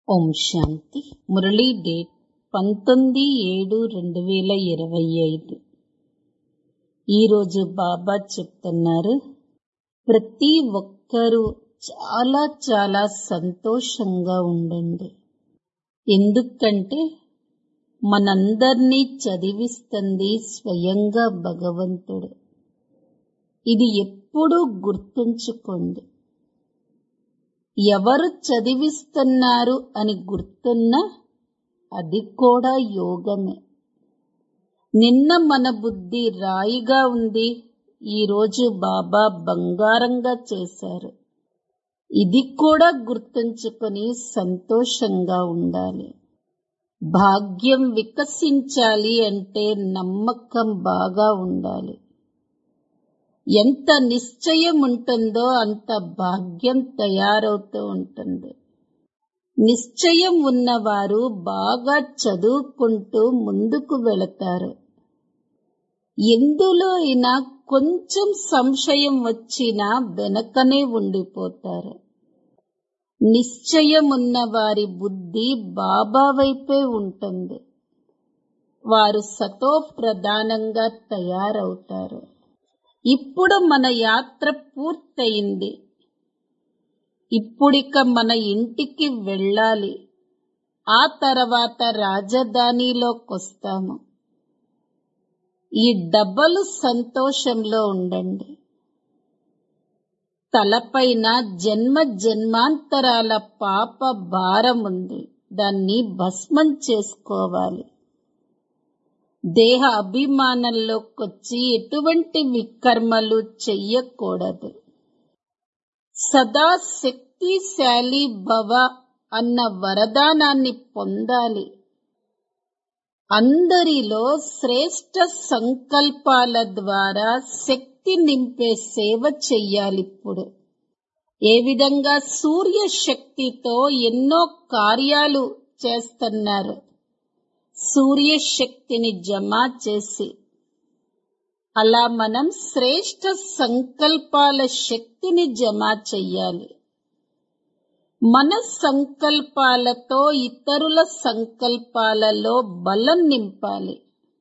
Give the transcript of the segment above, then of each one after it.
ఓం శాంతి Murali date పంతొమ్మిది ఏడు రెండు వేల ఇరవై ఐదు ఈరోజు బాబా చెప్తున్నారు ప్రతి ఒక్కరూ చాలా చాలా సంతోషంగా ఉండండి ఎందుకంటే మనందర్నీ చదివిస్తుంది స్వయంగా భగవంతుడు ఇది ఎప్పుడూ గుర్తుంచుకోండి ఎవరు చదివిస్తున్నారు అని గుర్తున్నా అది కూడా యోగమే నిన్న మన బుద్ధి రాయిగా ఉంది ఈరోజు బాబా బంగారంగా చేశారు ఇది కూడా గుర్తుంచుకొని సంతోషంగా ఉండాలి భాగ్యం వికసించాలి అంటే నమ్మకం బాగా ఉండాలి ఎంత నిశ్చయం ఉంటుందో అంత భాగ్యం తయారవుతూ ఉంటుంది నిశ్చయం ఉన్నవారు బాగా చదువుకుంటూ ముందుకు వెళతారు ఎందులో అయినా కొంచెం సంశయం వచ్చినా వెనకనే ఉండిపోతారు నిశ్చయం ఉన్న వారి బుద్ధి బాబా వైపే ఉంటుంది వారు సతో ప్రధానంగా తయారవుతారు ఇప్పుడు మన యాత్ర పూర్తయింది ఇప్పుడిక మన ఇంటికి వెళ్ళాలి ఆ తర్వాత రాజధానిలోకొస్తాము ఈ డబ్బలు సంతోషంలో ఉండండి తలపైన జన్మ జన్మాంతరాల పాప భారం ఉంది దాన్ని భస్మం చేసుకోవాలి దేహ అభిమానంలోకొచ్చి ఎటువంటి వికర్మలు చెయ్యకూడదు సదా శక్తిశాలి భవ అన్న వరదానాన్ని పొందాలి అందరిలో శ్రేష్ట సంకల్పాల ద్వారా శక్తి నింపే సేవ చెయ్యాలిప్పుడు ఏ విధంగా సూర్య శక్తితో ఎన్నో కార్యాలు చేస్తున్నారు సూర్యశక్తిని జమ చేసి అలా మనం శ్రేష్ట సంకల్పాల శక్తిని జమ చెయ్యాలి మన సంకల్పాలతో ఇతరుల సంకల్పాలలో బలం నింపాలి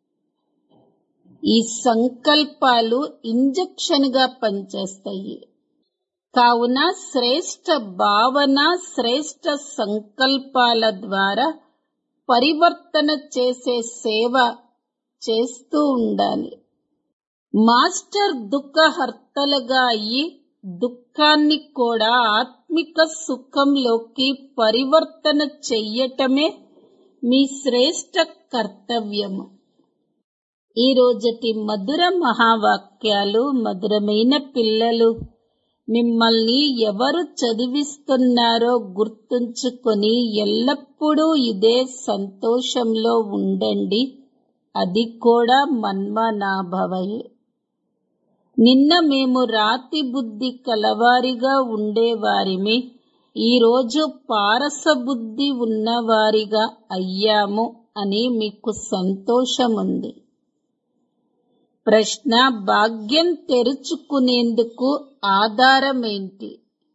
ఈ సంకల్పాలు ఇంజక్షన్ గా పనిచేస్తాయి కావున శ్రేష్ట భావన శ్రేష్ట సంకల్పాల ద్వారా పరివర్తన చేసే సేవ చేస్తూ ఉండాలి మాస్టర్ దుఃఖహర్తలుగా అయ్యి దుఃఖాన్ని కూడా ఆత్మిక సుఖంలోకి పరివర్తన చెయ్యటమే మీ శ్రేష్ట కర్తవ్యము ఈ రోజటి మధుర మహావాక్యాలు మధురమైన పిల్లలు మిమ్మల్ని ఎవరు చదివిస్తున్నారో గుర్తుంచుకొని ఎల్లప్పుడూ ఇదే సంతోషంలో ఉండండి అది కూడా మన్మనాభవయే నిన్న మేము రాతి బుద్ధి కలవారిగా ఉండేవారిమి ఈరోజు పారస బుద్ధి ఉన్నవారిగా అయ్యాము అని మీకు సంతోషముంది ప్రశ్న భాగ్యం తెరుచుకునేందుకు ఆధారమేంటి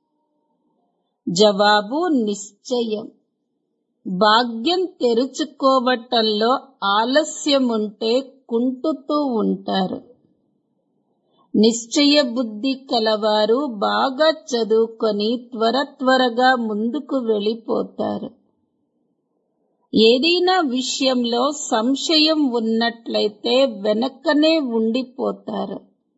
జవాబు నిశ్చయం భాగ్యం తెరుచుకోవటంలో ఆలస్యం ఉంటే కుంటుతూ ఉంటారు నిశ్చయ బుద్ధి కలవారు బాగా చదువుకొని త్వర త్వరగా ముందుకు వెళ్ళిపోతారు ఏదైనా విషయంలో సంశయం ఉన్నట్లయితే వెనక్కనే ఉండిపోతారు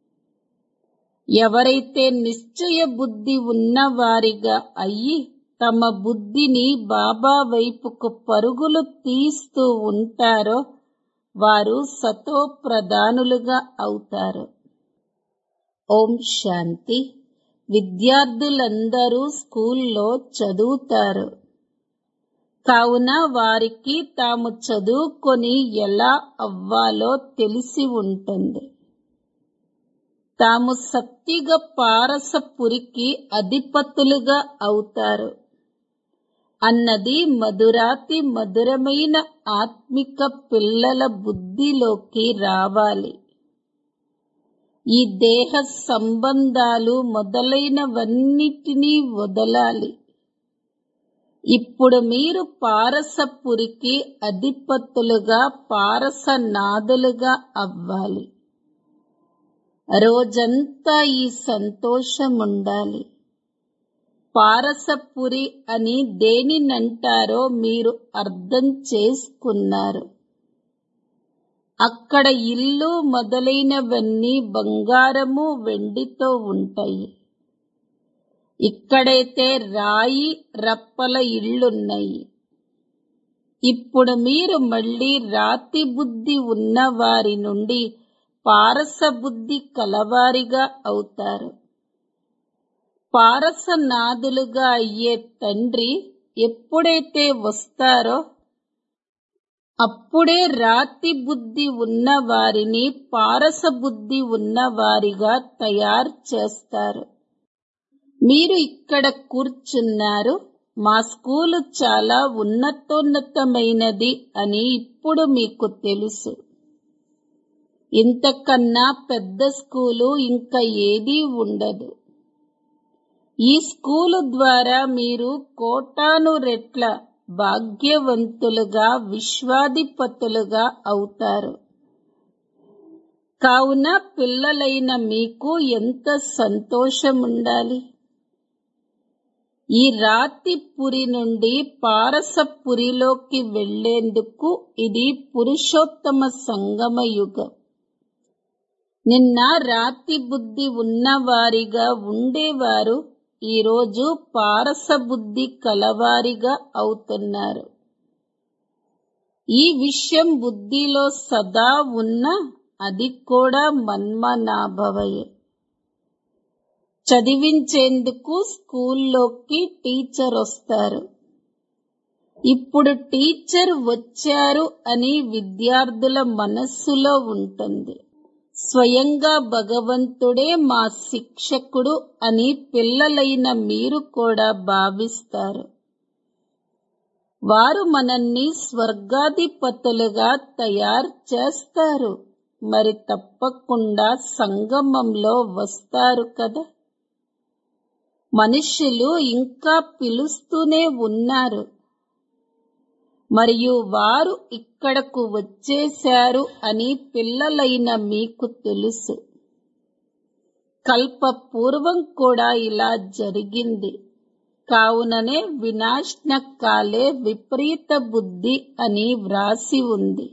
ఎవరైతే నిశ్చయ బుద్ధి ఉన్నవారిగా అయ్యి తమ బుద్ధిని బాబా వైపుకు పరుగులు తీస్తూ ఉంటారో వారు సతో ప్రధానులుగా అవుతారు ఓం శాంతి విద్యార్థులందరూ స్కూల్లో చదువుతారు కావున వారికి తాము చదువుకొని ఎలా అవ్వాలో తెలిసి ఉంటుంది తాము సత్తిగ పారసపురికి అధిపతులుగా అవుతారు అన్నది మధురాతి మధురమైన ఆత్మిక పిల్లల బుద్ధిలోకి రావాలి ఈ దేహ సంబంధాలు మొదలైనవన్నిటినీ వదలాలి ఇప్పుడు మీరు పారసపురికి అధిపతులుగా పారసనాథులుగా అవ్వాలి రోజంతా ఈ సంతోషం ఉండాలి పారసపురి అని దేనినంటారో మీరు అర్థం చేసుకున్నారు అక్కడ ఇల్లు మొదలైనవన్నీ బంగారము వెండితో ఉంటాయి ఇక్కడైతే రాయి రప్పల ఇళ్ళున్నాయి ఇప్పుడు మీరు మళ్ళీ రాతి బుద్ధి ఉన్న వారి నుండి పారస బుద్ధి కలవారిగా అవుతారు పారసనాథులుగా అయ్యే తండ్రి ఎప్పుడైతే వస్తారో అప్పుడే రాతి బుద్ధి ఉన్న వారిని పారస బుద్ధి ఉన్న వారిగా తయారు చేస్తారు మీరు ఇక్కడ కూర్చున్నారు మా స్కూలు చాలా ఉన్నతోన్నతమైనది అని ఇప్పుడు మీకు తెలుసు ఇంతకన్నా పెద్ద స్కూలు ఇంకా ఏదీ ఉండదు ఈ స్కూలు ద్వారా మీరు కోటాను రెట్ల భాగ్యవంతులుగా విశ్వాధిపతులుగా అవుతారు కావున పిల్లలైన మీకు ఎంత సంతోషం ఉండాలి ఈ రాతి పురి నుండి పారసపురిలోకి వెళ్లేందుకు ఇది పురుషోత్తమ సంగమ యుగం నిన్న రాతి బుద్ధి ఉన్నవారిగా ఉండేవారు ఈరోజు పారస బుద్ధి కలవారిగా అవుతున్నారు ఈ విషయం బుద్ధిలో సదా ఉన్న అది కూడా మన్మనాభవయే చదివించేందుకు స్కూల్లోకి టీచర్ వస్తారు ఇప్పుడు టీచర్ వచ్చారు అని విద్యార్థుల మనస్సులో ఉంటుంది స్వయంగా భగవంతుడే మా శిక్షకుడు అని పిల్లలైన మీరు కూడా భావిస్తారు వారు మనల్ని స్వర్గాధిపతులుగా తయారు చేస్తారు మరి తప్పకుండా సంగమంలో వస్తారు కదా మనుషులు ఇంకా పిలుస్తూనే ఉన్నారు మరియు వారు ఇక్కడకు వచ్చేశారు అని పిల్లలైన మీకు తెలుసు కల్ప పూర్వం కూడా ఇలా జరిగింది కావుననే వినాశన కాలే విపరీత బుద్ధి అని వ్రాసి ఉంది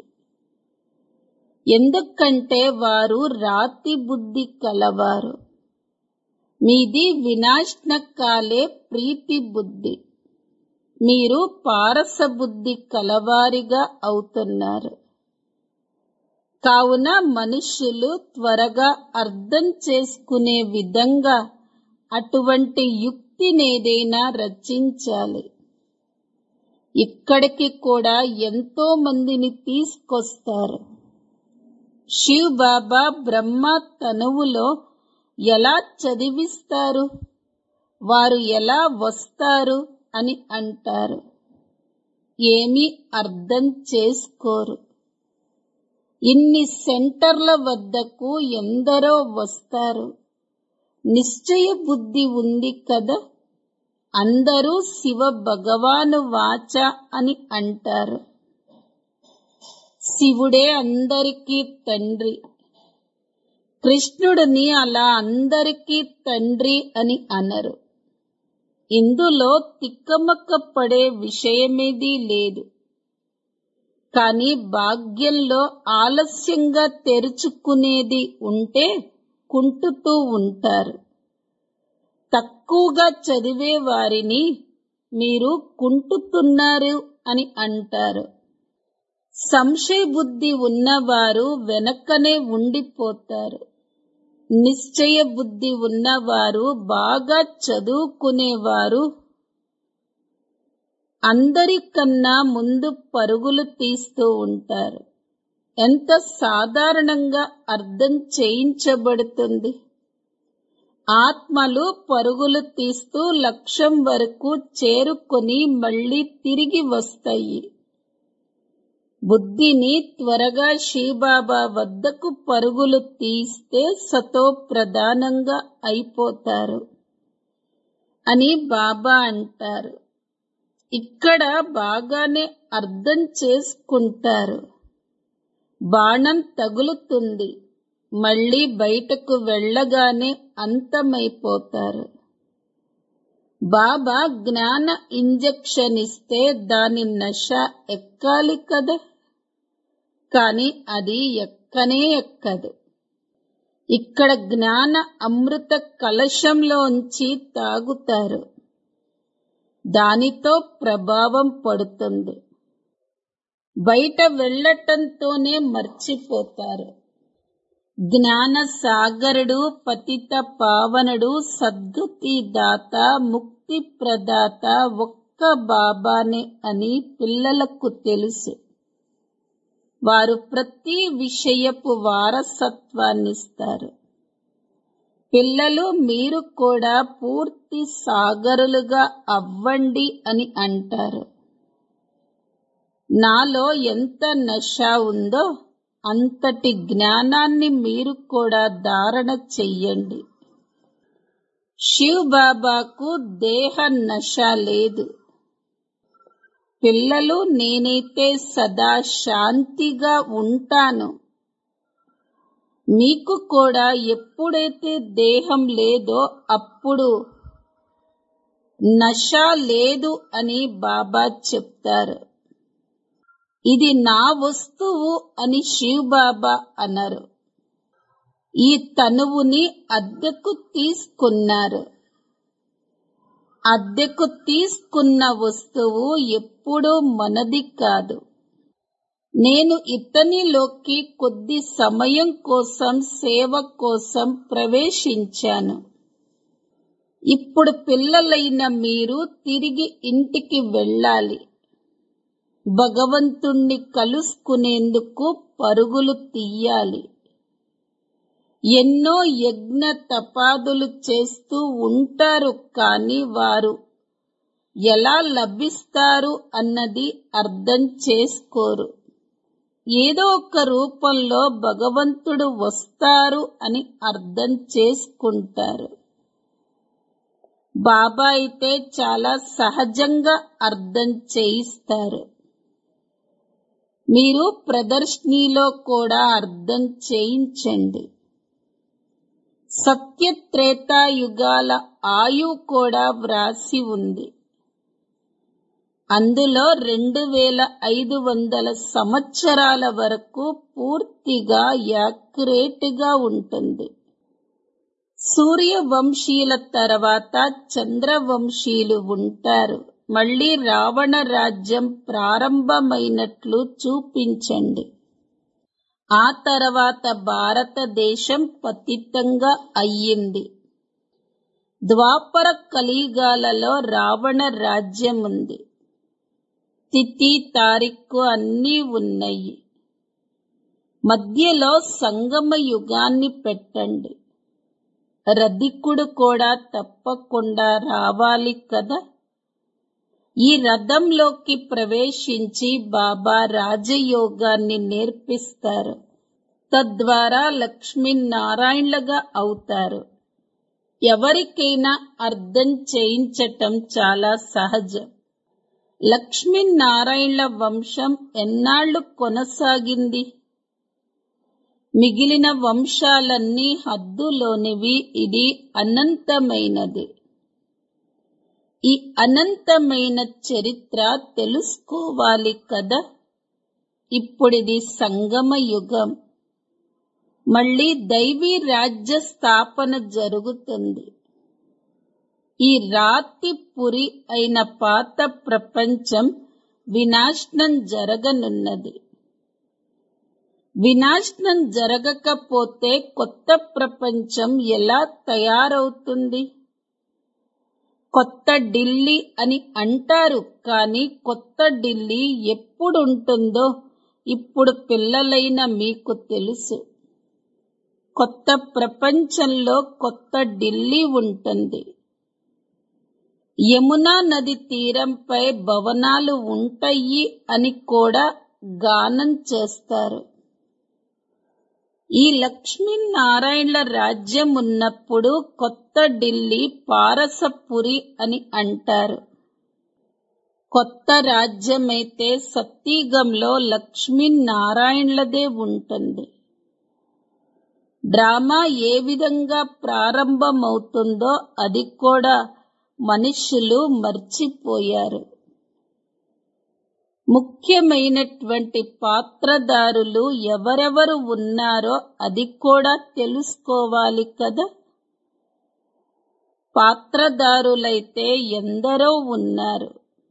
ఎందుకంటే వారు రాతి బుద్ధి కలవారు మీది వినాశన కాలే ప్రీతి బుద్ధి మీరు పారస బుద్ధి కలవారిగా అవుతున్నారు కావున మనుషులు త్వరగా అర్థం చేసుకునే విధంగా అటువంటి యుక్తినేదైనా రచించాలి ఇక్కడికి కూడా ఎంతో మందిని తీసుకొస్తారు శివ్ బాబా బ్రహ్మ తనువులో ఎలా చదివిస్తారు వారు ఎలా వస్తారు అని అంటారు ఏమీ అర్థం చేసుకోరు ఇన్ని సెంటర్ల వద్దకు ఎందరో వస్తారు నిశ్చయ బుద్ధి ఉంది కదా అందరూ శివ భగవాను వాచ అని అంటారు శివుడే అందరికీ తండ్రి కృష్ణుడిని అలా అందరికీ తండ్రి అని అనరు ఇందులో తిక్కమక్క పడే విషయమేదీ లేదు కానీ భాగ్యంలో ఆలస్యంగా తెరుచుకునేది ఉంటే కుంటుతూ ఉంటారు తక్కువగా చదివే వారిని మీరు కుంటుతున్నారు అని అంటారు సంశయ బుద్ధి ఉన్నవారు వెనకనే ఉండిపోతారు నిశ్చయ బుద్ధి ఉన్నవారు బాగా చదువుకునేవారు అందరికన్నా ముందు పరుగులు తీస్తూ ఉంటారు ఎంత సాధారణంగా అర్థం చేయించబడుతుంది ఆత్మలు పరుగులు తీస్తూ లక్ష్యం వరకు చేరుకొని మళ్ళీ తిరిగి వస్తాయి బుద్ధిని త్వరగా శివబాబా వద్దకు పరుగులు తీస్తే సతో ప్రధానంగా అయిపోతారు అని బాబా అంటారు ఇక్కడ బాగానే అర్థం చేసుకుంటారు బాణం తగులుతుంది మళ్ళీ బయటకు వెళ్ళగానే అంతమైపోతారు బాబా జ్ఞాన ఇంజెక్షన్ ఇస్తే దాని నష ఎక్కాలి కదా కాని అది ఎక్కనే ఎక్కదు ఇక్కడ జ్ఞాన అమృత కలశంలోంచి తాగుతారు దానితో ప్రభావం పడుతుంది బయట వెళ్ళటంతోనే మర్చిపోతారు జ్ఞాన సాగరుడు పతిత పావనుడు సద్గతి దాత ముక్తి ప్రదాత ఒక్క బాబానే అని పిల్లలకు తెలుసు వారు ప్రతి విషయపు వారసత్వాన్నిస్తారు పిల్లలు మీరు కూడా పూర్తి సాగరులుగా అవ్వండి అని అంటారు నాలో ఎంత నష ఉందో అంతటి జ్ఞానాన్ని మీరు కూడా ధారణ చెయ్యండి శివ్ బాబాకు దేహ నష లేదు పిల్లలు నేనైతే సదా శాంతిగా ఉంటాను మీకు కూడా ఎప్పుడైతే దేహం లేదో అప్పుడు నష లేదు అని బాబా చెప్తారు ఇది నా వస్తువు అని శివ్ బాబా అన్నారు ఈ తనువుని అద్దెకు తీసుకున్నారు అద్దెకు తీసుకున్న వస్తువు ఎప్పుడూ మనది కాదు నేను ఇతనిలోకి కొద్ది సమయం కోసం సేవ కోసం ప్రవేశించాను ఇప్పుడు పిల్లలైన మీరు తిరిగి ఇంటికి వెళ్ళాలి భగవంతుణ్ణి కలుసుకునేందుకు పరుగులు తీయాలి ఎన్నో యజ్ఞ తపాదులు చేస్తూ ఉంటారు కాని వారు ఎలా లభిస్తారు అన్నది అర్థం చేసుకోరు ఏదో ఒక రూపంలో భగవంతుడు వస్తారు అని అర్థం చేసుకుంటారు బాబా అయితే చాలా సహజంగా అర్థం చేయిస్తారు మీరు ప్రదర్శనలో కూడా అర్థం చేయించండి సత్యత్రేతాయుగాల ఆయు కూడా వ్రాసి ఉంది అందులో రెండు వేల ఐదు వందల సంవత్సరాల వరకు పూర్తిగా యాక్యురేట్గా ఉంటుంది సూర్యవంశీయుల తర్వాత చంద్రవంశీయులు ఉంటారు మళ్ళీ రావణ రాజ్యం ప్రారంభమైనట్లు చూపించండి ఆ తర్వాత భారతదేశం పతితంగా అయ్యింది ద్వాపర కలియుగాలలో రావణ రాజ్యం ఉంది తిథి తారీఖు అన్నీ ఉన్నాయి మధ్యలో సంగమ యుగాన్ని పెట్టండి రధికుడు కూడా తప్పకుండా రావాలి కదా ఈ రథంలోకి ప్రవేశించి బాబా రాజయోగాన్ని నేర్పిస్తారు తద్వారా లక్ష్మీనారాయణలుగా అవుతారు ఎవరికైనా అర్థం చేయించటం చాలా సహజం లక్ష్మీనారాయణల వంశం ఎన్నాళ్లు కొనసాగింది మిగిలిన వంశాలన్నీ హద్దులోనివి ఇది అనంతమైనది ఈ అనంతమైన చరిత్ర తెలుసుకోవాలి కదా ఇప్పుడిది సంగమ యుగం మళ్ళీ దైవీ రాజ్య స్థాపన జరుగుతుంది ఈ రాతి పురి అయిన పాత ప్రపంచం వినాశనం జరగనున్నది వినాశనం జరగకపోతే కొత్త ప్రపంచం ఎలా తయారవుతుంది కొత్త ఢిల్లీ అని అంటారు కానీ కొత్త ఢిల్లీ ఎప్పుడుంటుందో ఇప్పుడు పిల్లలైన మీకు తెలుసు కొత్త ప్రపంచంలో కొత్త ఢిల్లీ ఉంటుంది యమునా నది తీరంపై భవనాలు ఉంటాయి అని కూడా గానం చేస్తారు ఈ లక్ష్మీనారాయణల రాజ్యం ఉన్నప్పుడు కొత్త ఢిల్లీ పారసపురి అని అంటారు కొత్త రాజ్యమైతే సత్యగంలో లక్ష్మీనారాయణలదే ఉంటుంది డ్రామా ఏ విధంగా ప్రారంభమవుతుందో అది కూడా మనుషులు మర్చిపోయారు ముఖ్యమైనటువంటి పాత్రదారులు ఎవరెవరు ఉన్నారో అది కూడా తెలుసుకోవాలి కదా పాత్రదారులైతే ఎందరో ఉన్నారు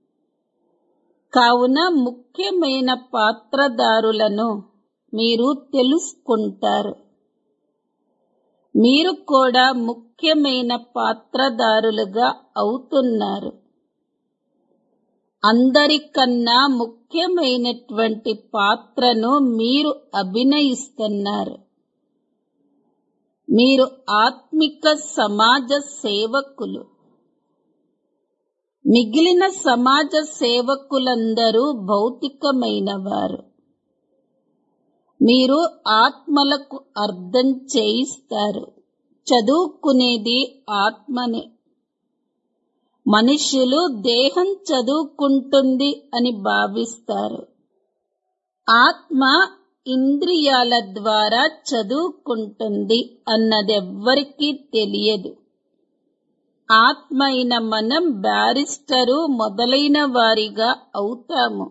కావున ముఖ్యమైన పాత్రదారులను మీరు తెలుసుకుంటారు మీరు కూడా ముఖ్యమైన పాత్రదారులుగా అవుతున్నారు అందరికన్నా ముఖ్యమైనటువంటి పాత్రను మీరు అభినయిస్తున్నారు మీరు ఆత్మిక సమాజ సేవకులు మిగిలిన సమాజ సేవకులందరూ భౌతికమైన వారు మీరు ఆత్మలకు అర్థం చేయిస్తారు చదువుకునేది ఆత్మనే మనుషులు దేహం చదువుకుంటుంది అని భావిస్తారు ఆత్మ ఇంద్రియాల ద్వారా చదువుకుంటుంది అన్నదెవ్వరికీ తెలియదు ఆత్మ అయిన మనం బ్యారిస్టరు మొదలైన వారిగా అవుతాము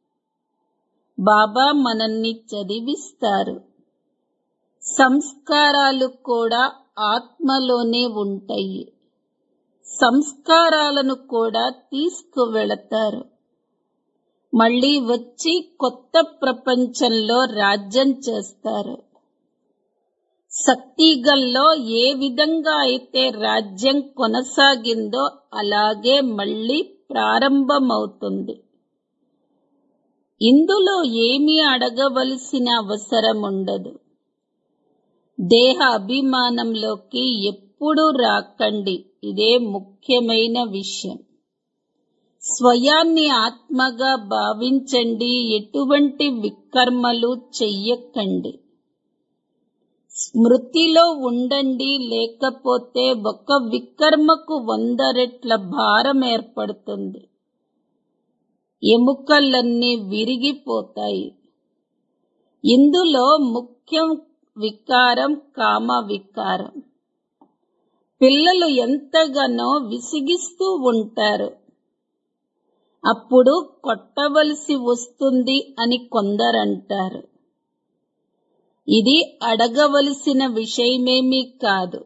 బాబా మనల్ని చదివిస్తారు సంస్కారాలు కూడా ఆత్మలోనే ఉంటాయి సంస్కారాలను కూడా తీసుకువెళతారు మళ్ళీ వచ్చి కొత్త ప్రపంచంలో రాజ్యం చేస్తారు సత్తిగల్లో ఏ విధంగా అయితే రాజ్యం కొనసాగిందో అలాగే మళ్ళీ ప్రారంభమవుతుంది ఇందులో ఏమీ అడగవలసిన అవసరం ఉండదు దేహ అభిమానంలోకి ఎప్పుడూ రాకండి ఇదే ముఖ్యమైన విషయం స్వయాన్ని ఆత్మగా భావించండి ఎటువంటి వికర్మలు చెయ్యకండి స్మృతిలో ఉండండి లేకపోతే ఒక వికర్మకు వంద రెట్ల భారం ఏర్పడుతుంది ఎముకలన్నీ విరిగిపోతాయి ఇందులో ముఖ్యం వికారం కామ వికారం పిల్లలు ఎంతగానో విసిగిస్తూ ఉంటారు అప్పుడు కొట్టవలసి వస్తుంది అని కొందరంటారు ఇది అడగవలసిన విషయమేమీ కాదు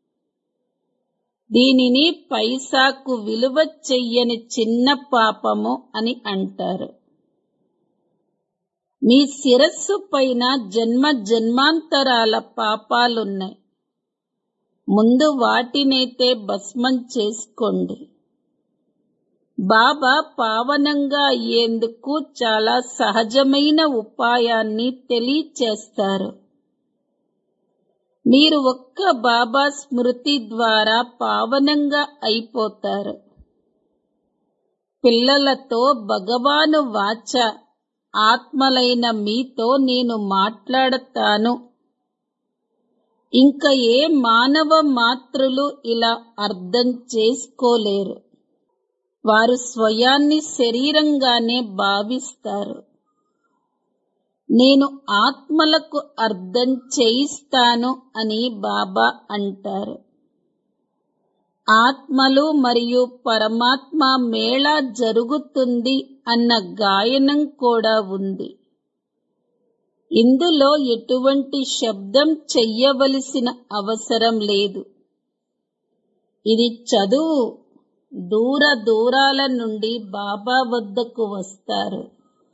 దీనిని పైసాకు విలువ చెయ్యని చిన్న పాపము అని అంటారు మీ శిరస్సు పైన జన్మ జన్మాంతరాల పాపాలున్నాయి ముందు వాటినైతే భస్మం చేసుకోండి బాబా పావనంగా అయ్యేందుకు చాలా సహజమైన ఉపాయాన్ని తెలియచేస్తారు మీరు ఒక్క బాబా స్మృతి ద్వారా పావనంగా అయిపోతారు పిల్లలతో భగవాను వాచ ఆత్మలైన మీతో నేను మాట్లాడతాను ఇంకా ఏ మానవ మాతృలు ఇలా అర్థం చేసుకోలేరు వారు స్వయాన్ని శరీరంగానే భావిస్తారు నేను ఆత్మలకు అర్థం చేయిస్తాను అని బాబా అంటారు ఆత్మలు మరియు పరమాత్మ మేళా జరుగుతుంది అన్న గాయనం కూడా ఉంది ఇందులో ఎటువంటి శబ్దం చెయ్యవలసిన అవసరం లేదు ఇది చదువు దూర దూరాల నుండి బాబా వద్దకు వస్తారు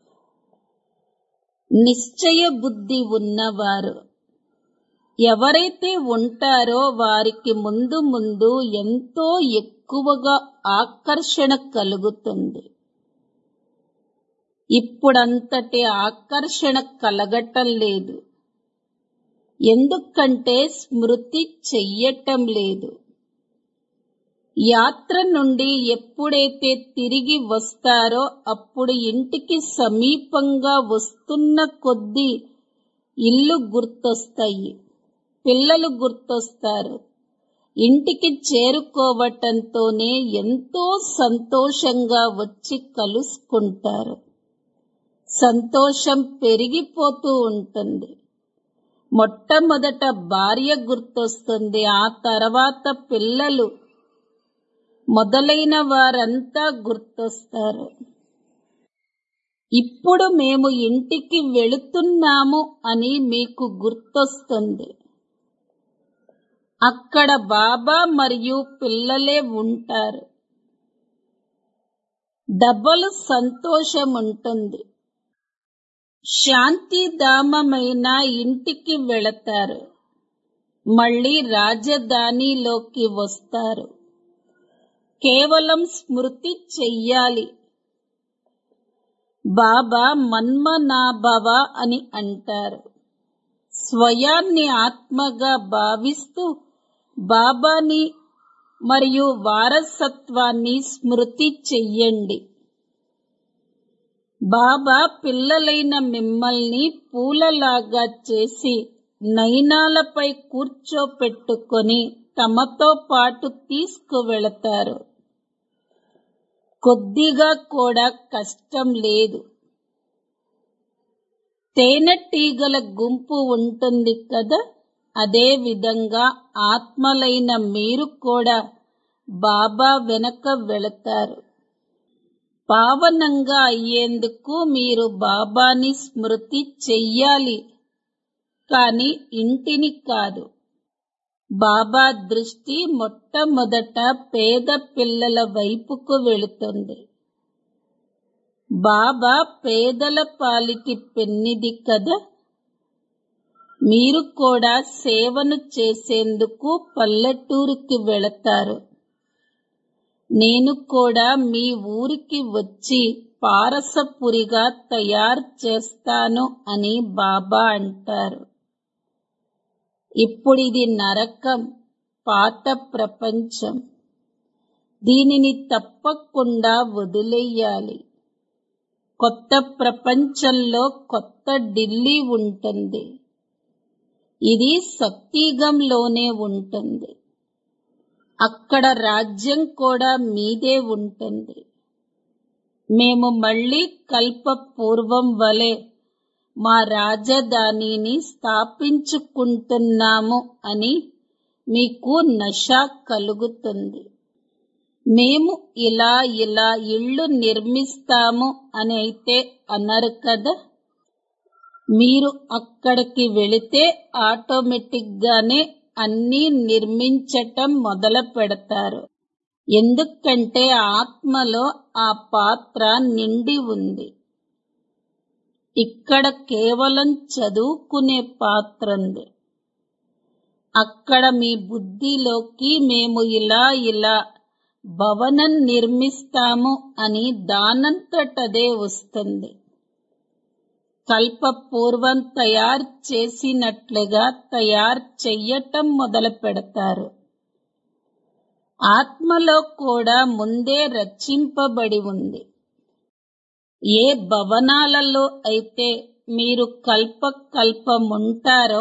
నిశ్చయ బుద్ధి ఉన్నవారు ఎవరైతే ఉంటారో వారికి ముందు ముందు ఎంతో ఎక్కువగా ఆకర్షణ కలుగుతుంది ఇప్పుడంతటి ఆకర్షణ కలగటం లేదు ఎందుకంటే స్మృతి చెయ్యటం లేదు యాత్ర నుండి ఎప్పుడైతే తిరిగి వస్తారో అప్పుడు ఇంటికి సమీపంగా వస్తున్న కొద్దీ ఇల్లు గుర్తొస్తాయి పిల్లలు గుర్తొస్తారు ఇంటికి చేరుకోవటంతోనే ఎంతో సంతోషంగా వచ్చి కలుసుకుంటారు సంతోషం పెరిగిపోతూ ఉంటుంది మొట్టమొదట భార్య గుర్తొస్తుంది ఆ తర్వాత పిల్లలు మొదలైన వారంతా గుర్తొస్తారు ఇప్పుడు మేము ఇంటికి వెళుతున్నాము అని మీకు గుర్తొస్తుంది అక్కడ బాబా మరియు పిల్లలే ఉంటారు డబల్ సంతోషం ఉంటుంది శాంతిధామమైన ఇంటికి వెళతారు మళ్ళీ రాజధానిలోకి వస్తారు కేవలం స్మృతి చెయ్యాలి బాబా మన్మనాభవ అని అంటారు స్వయాన్ని ఆత్మగా భావిస్తూ బాబాని మరియు వారసత్వాన్ని స్మృతి చెయ్యండి బాబా పిల్లలైన మిమ్మల్ని పూలలాగా చేసి నయనాలపై కూర్చోపెట్టుకొని తమతో పాటు తీసుకువెళతారు కొద్దిగా కూడా కష్టం లేదు తేనెటీగల గుంపు ఉంటుంది కదా అదే విధంగా ఆత్మలైన మీరు కూడా బాబా వెనక వెళతారు పావనంగా అయ్యేందుకు మీరు బాబాని స్మృతి చెయ్యాలి కాని ఇంటిని కాదు బాబా దృష్టి మొట్టమొదట పేద పిల్లల వైపుకు వెళుతుంది బాబా పేదల పాలిటి పెన్నిది కదా మీరు కూడా సేవను చేసేందుకు పల్లెటూరుకి వెళతారు నేను కూడా మీ ఊరికి వచ్చి పారసపురిగా తయారు చేస్తాను అని బాబా అంటారు ఇప్పుడిది నరకం పాత ప్రపంచం దీనిని తప్పకుండా వదిలేయాలి కొత్త ప్రపంచంలో కొత్త ఢిల్లీ ఉంటుంది ఇది సత్యగంలోనే ఉంటుంది అక్కడ రాజ్యం కూడా మీదే ఉంటుంది మేము మళ్ళీ కల్ప పూర్వం వలె మా రాజధానిని స్థాపించుకుంటున్నాము అని మీకు నష కలుగుతుంది మేము ఇలా ఇలా ఇళ్ళు నిర్మిస్తాము అని అయితే అనరు కదా మీరు అక్కడికి వెళితే ఆటోమేటిక్ గానే అన్నీ నిర్మించటం మొదలు పెడతారు ఎందుకంటే ఆత్మలో ఆ పాత్ర నిండి ఉంది ఇక్కడ కేవలం చదువుకునే పాత్ర ఉంది అక్కడ మీ బుద్ధిలోకి మేము ఇలా ఇలా భవనం నిర్మిస్తాము అని దానంతటదే వస్తుంది కల్ప పూర్వం తయారు చేసినట్లుగా తయారు చెయ్యటం మొదలు పెడతారు ఆత్మలో కూడా ముందే రచింపబడి ఉంది ఏ భవనాలలో అయితే మీరు కల్ప కల్పముంటారో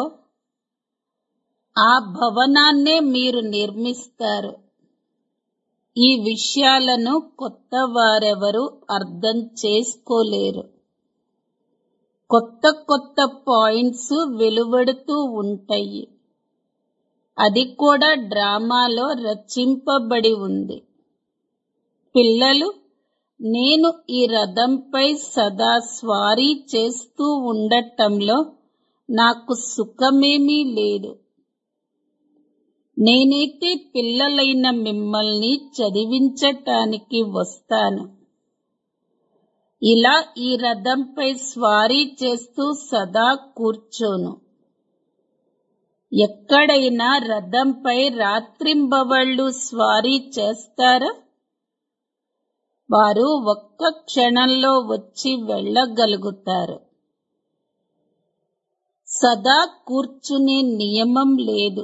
ఆ భవనాన్నే మీరు నిర్మిస్తారు ఈ విషయాలను కొత్త వారెవరు అర్థం చేసుకోలేరు కొత్త కొత్త పాయింట్స్ వెలువడుతూ ఉంటాయి అది కూడా డ్రామాలో రచింపబడి ఉంది పిల్లలు నేను ఈ రథంపై సదా స్వారీ చేస్తూ ఉండటంలో నాకు సుఖమేమీ లేదు నేనైతే పిల్లలైన మిమ్మల్ని చదివించటానికి వస్తాను ఇలా ఈ రథంపై స్వారీ చేస్తూ సదా కూర్చోను ఎక్కడైనా రథంపై రాత్రింబవళ్ళు స్వారీ చేస్తారా వారు ఒక్క క్షణంలో వచ్చి వెళ్ళగలుగుతారు సదా కూర్చునే నియమం లేదు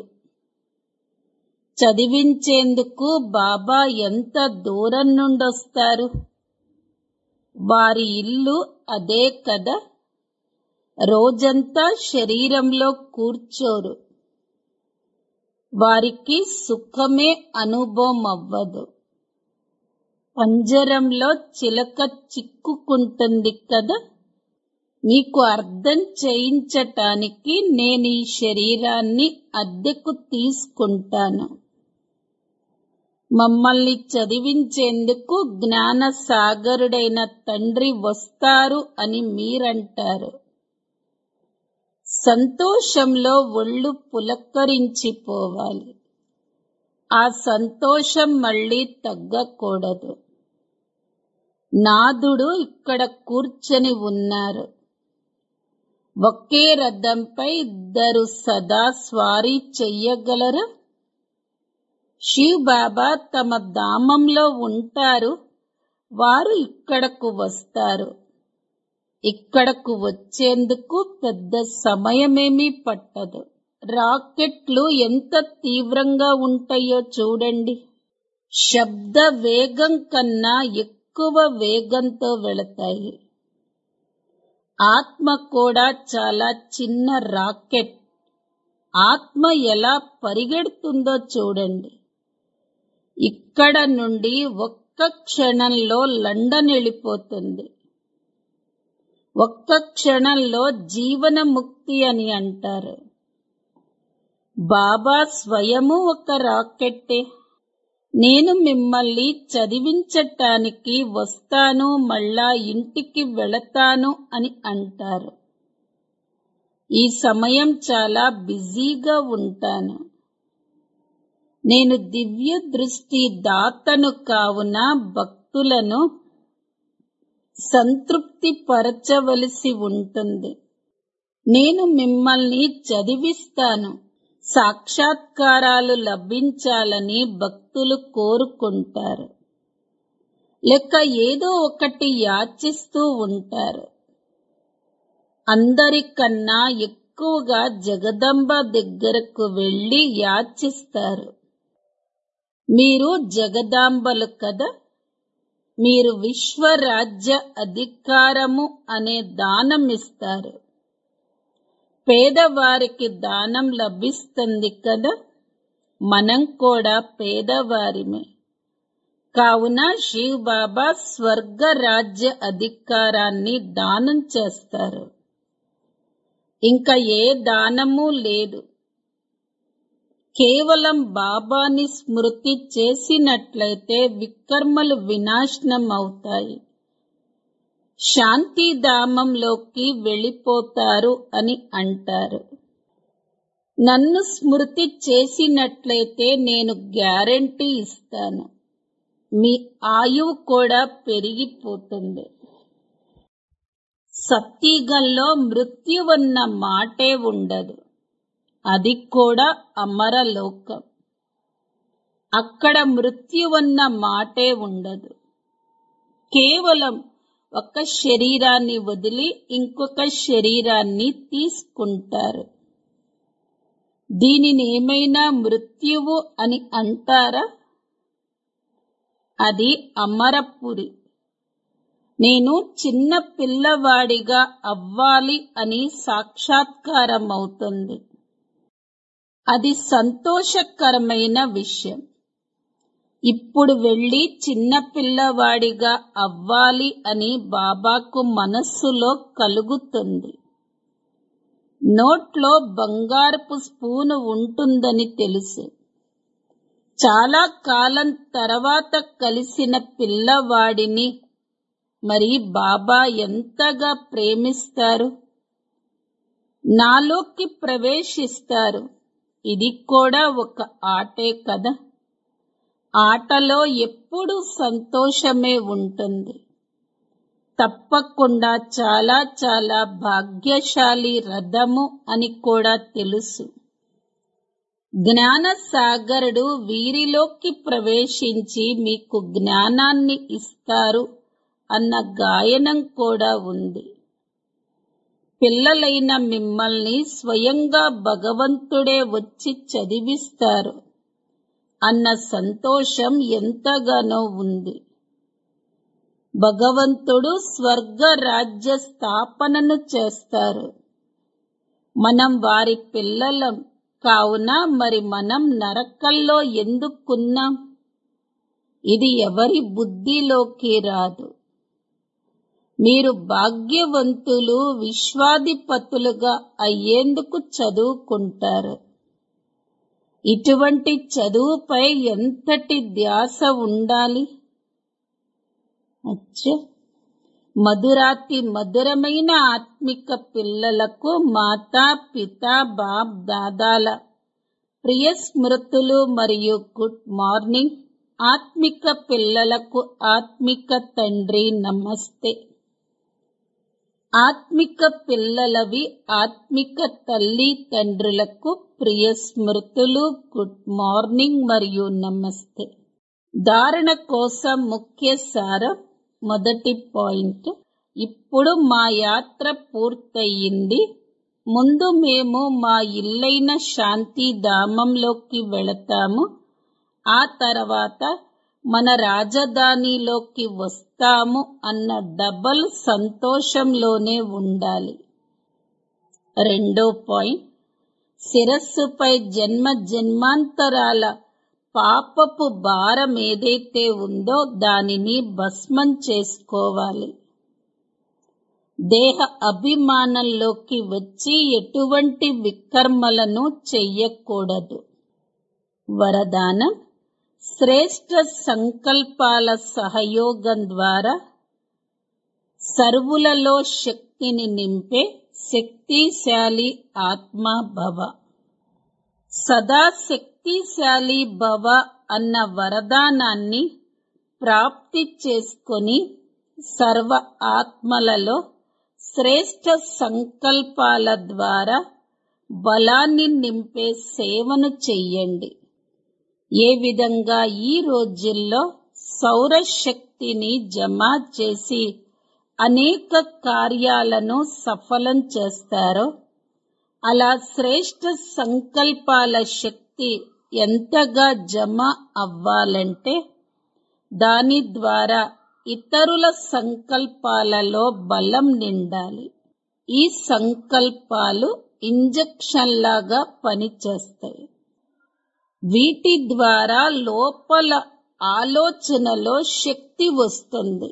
చదివించేందుకు బాబా ఎంత దూరం నుండొస్తారు వారి ఇల్లు అదే కదా రోజంతా శరీరంలో కూర్చోరు వారికి సుఖమే అనుభవం అవ్వదు పంజరంలో చిలక చిక్కుకుంటుంది కదా మీకు అర్థం చేయించటానికి నేను ఈ శరీరాన్ని అద్దెకు తీసుకుంటాను మమ్మల్ని చదివించేందుకు జ్ఞాన సాగరుడైన తండ్రి వస్తారు అని మీరంటారు సంతోషంలో ఒళ్ళు పులక్కరించిపోవాలి ఆ సంతోషం మళ్ళీ తగ్గకూడదు నాదుడు ఇక్కడ కూర్చొని ఉన్నారు ఒకే రథంపై ఇద్దరు సదా స్వారీ చెయ్యగలరా శివ్ బాబా తమ ధామంలో ఉంటారు వారు ఇక్కడకు వస్తారు ఇక్కడకు వచ్చేందుకు పెద్ద సమయమేమీ పట్టదు రాకెట్లు ఎంత తీవ్రంగా ఉంటాయో చూడండి శబ్ద వేగం కన్నా ఎక్కువ వేగంతో వెళతాయి ఆత్మ కూడా చాలా చిన్న రాకెట్ ఆత్మ ఎలా పరిగెడుతుందో చూడండి ఇక్కడ నుండి ఒక్క క్షణంలో లండన్ వెళ్ళిపోతుంది ఒక్క క్షణంలో జీవన ముక్తి అని అంటారు బాబా స్వయము ఒక రాకెట్టే నేను మిమ్మల్ని చదివించటానికి వస్తాను మళ్ళా ఇంటికి వెళతాను అని అంటారు ఈ సమయం చాలా బిజీగా ఉంటాను నేను దివ్య దృష్టి దాతను కావున భక్తులను సంతృప్తి పరచవలసి ఉంటుంది నేను మిమ్మల్ని చదివిస్తాను సాక్షాత్కారాలు లభించాలని భక్తులు కోరుకుంటారు లేక ఏదో ఒకటి యాచిస్తూ ఉంటారు అందరికన్నా ఎక్కువగా జగదంబ దగ్గరకు వెళ్లి యాచిస్తారు మీరు జగదాంబలు కదా మీరు విశ్వరాజ్య అధికారము అనే దానం ఇస్తారు పేదవారికి దానం లభిస్తుంది కదా మనం కూడా పేదవారిమే కావున శివ్ బాబా స్వర్గ రాజ్య అధికారాన్ని దానం చేస్తారు ఇంకా ఏ దానము లేదు కేవలం బాబాని స్మృతి చేసినట్లయితే వికర్మలు వినాశనం అవుతాయి శాంతిధామంలోకి వెళ్ళిపోతారు అని అంటారు నన్ను స్మృతి చేసినట్లయితే నేను గ్యారంటీ ఇస్తాను మీ ఆయువు కూడా పెరిగిపోతుంది సత్యగంలో మృత్యువన్న మాటే ఉండదు అది కూడా అమరలోకం అక్కడ మృత్యువన్న మాటే ఉండదు కేవలం ఒక శరీరాన్ని వదిలి ఇంకొక శరీరాన్ని తీసుకుంటారు దీనిని ఏమైనా మృత్యువు అని అంటారా అది అమరపురి నేను చిన్న పిల్లవాడిగా అవ్వాలి అని సాక్షాత్కారం అవుతుంది అది సంతోషకరమైన విషయం ఇప్పుడు వెళ్ళి చిన్న పిల్లవాడిగా అవ్వాలి అని బాబాకు మనస్సులో కలుగుతుంది నోట్లో బంగారపు స్పూను ఉంటుందని తెలుసు చాలా కాలం తర్వాత కలిసిన పిల్లవాడిని మరి బాబా ఎంతగా ప్రేమిస్తారు నాలోకి ప్రవేశిస్తారు ఇది కూడా ఒక ఆటే కదా ఆటలో ఎప్పుడూ సంతోషమే ఉంటుంది తప్పకుండా చాలా చాలా భాగ్యశాలి రథము అని కూడా తెలుసు జ్ఞాన సాగరుడు వీరిలోకి ప్రవేశించి మీకు జ్ఞానాన్ని ఇస్తారు అన్న గాయనం కూడా ఉంది పిల్లలైన మిమ్మల్ని స్వయంగా భగవంతుడే వచ్చి చదివిస్తారు అన్న సంతోషం ఎంతగానో ఉంది భగవంతుడు స్వర్గ రాజ్య స్థాపనను చేస్తారు మనం వారి పిల్లలం కావున మరి మనం నరకల్లో ఎందుకున్నాం ఇది ఎవరి బుద్ధిలోకి రాదు మీరు భాగ్యవంతులు విశ్వాధిపతులుగా అయ్యేందుకు చదువుకుంటారు ఇటువంటి చదువుపై ఎంతటి ధ్యాస ఉండాలి అచ్చా మధురాతి మధురమైన ఆత్మిక పిల్లలకు మాతా పిత బాప్ దాదాల ప్రియ స్మృతులు మరియు గుడ్ మార్నింగ్ ఆత్మిక పిల్లలకు ఆత్మిక తండ్రి నమస్తే ఆత్మిక పిల్లలవి ఆత్మిక తల్లి తండ్రులకు ప్రియ స్మృతులు గుడ్ మార్నింగ్ మరియు నమస్తే ధారణ కోసం ముఖ్య సారం మొదటి పాయింట్ ఇప్పుడు మా యాత్ర పూర్తయింది ముందు మేము మా ఇల్లైన శాంతిధామంలోకి వెళతాము ఆ తర్వాత మన రాజధానిలోకి వస్తాము అన్న డబల్ సంతోషంలోనే ఉండాలి రెండో పాయింట్ శిరస్సుపై జన్మ జన్మాంతరాల పాపపు భారం ఏదైతే ఉందో దానిని భస్మం చేసుకోవాలి దేహ అభిమానంలోకి వచ్చి ఎటువంటి వికర్మలను చెయ్యకూడదు వరదానం శ్రేష్ట సంకల్పాల సహయోగం ద్వారా సర్వులలో శక్తిని నింపే శక్తిశాలి ఆత్మా భవ సదా శక్తిశాలి భవ అన్న వరదానాన్ని ప్రాప్తి చేసుకొని సర్వ ఆత్మలలో శ్రేష్ట సంకల్పాల ద్వారా బలాన్ని నింపే సేవను చెయ్యండి ఏ విధంగా ఈ రోజుల్లో సౌరశక్తిని జమ చేసి అనేక కార్యాలను సఫలం చేస్తారో అలా శ్రేష్ట సంకల్పాల శక్తి ఎంతగా జమ అవ్వాలంటే దాని ద్వారా ఇతరుల సంకల్పాలలో బలం నిండాలి ఈ సంకల్పాలు ఇంజెక్షన్ లాగా పనిచేస్తాయి వీటి ద్వారా లోపల ఆలోచనలో శక్తి వస్తుంది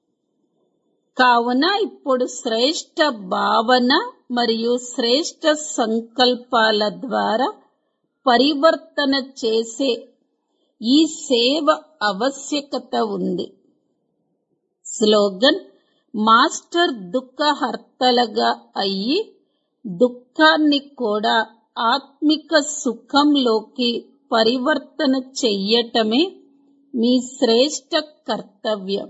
కావున ఇప్పుడు శ్రేష్ట భావన మరియు శ్రేష్ట సంకల్పాల ద్వారా పరివర్తన చేసే ఈ సేవ ఆవశ్యకత ఉంది స్లోగన్ మాస్టర్ దుఃఖహర్తలుగా అయ్యి దుఃఖాన్ని కూడా ఆత్మిక సుఖంలోకి పరివర్తన చెయ్యటమే మీ శ్రేష్ట కర్తవ్యం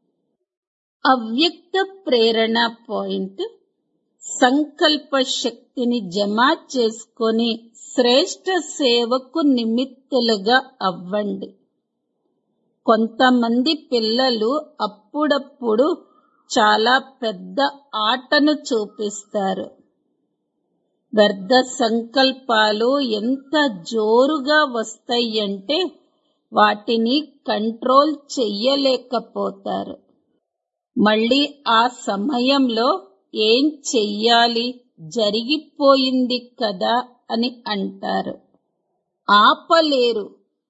అవ్యక్త ప్రేరణ పాయింట్ సంకల్ప శక్తిని జమ చేసుకొని శ్రేష్ట సేవకు నిమిత్తులుగా అవ్వండి కొంతమంది పిల్లలు అప్పుడప్పుడు చాలా పెద్ద ఆటను చూపిస్తారు వ్యర్థ సంకల్పాలు ఎంత జోరుగా వస్తాయంటే వాటిని కంట్రోల్ చెయ్యలేకపోతారు మళ్ళీ ఆ సమయంలో ఏం చెయ్యాలి జరిగిపోయింది కదా అని అంటారు ఆపలేరు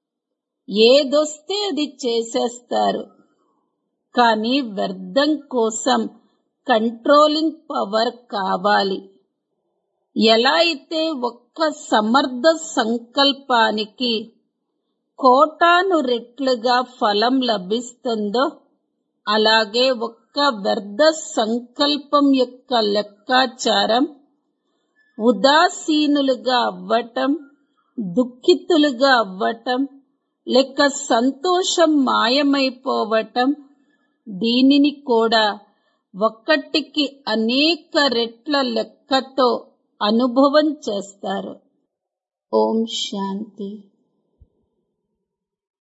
ఏదొస్తే అది చేసేస్తారు కానీ వ్యర్థం కోసం కంట్రోలింగ్ పవర్ కావాలి ఎలా అయితే ఒక్క సమర్థ సంకల్పానికి కోటాను రెట్లుగా ఫలం లభిస్తుందో అలాగే ఒక్క వ్యర్థ సంకల్పం యొక్క లెక్కాచారం ఉదాసీనులుగా అవ్వటం దుఃఖితులుగా అవ్వటం లేక సంతోషం మాయమైపోవటం దీనిని కూడా ఒక్కటికి అనేక రెట్ల లెక్కతో అనుభవం చేస్తారు ఓం శాంతి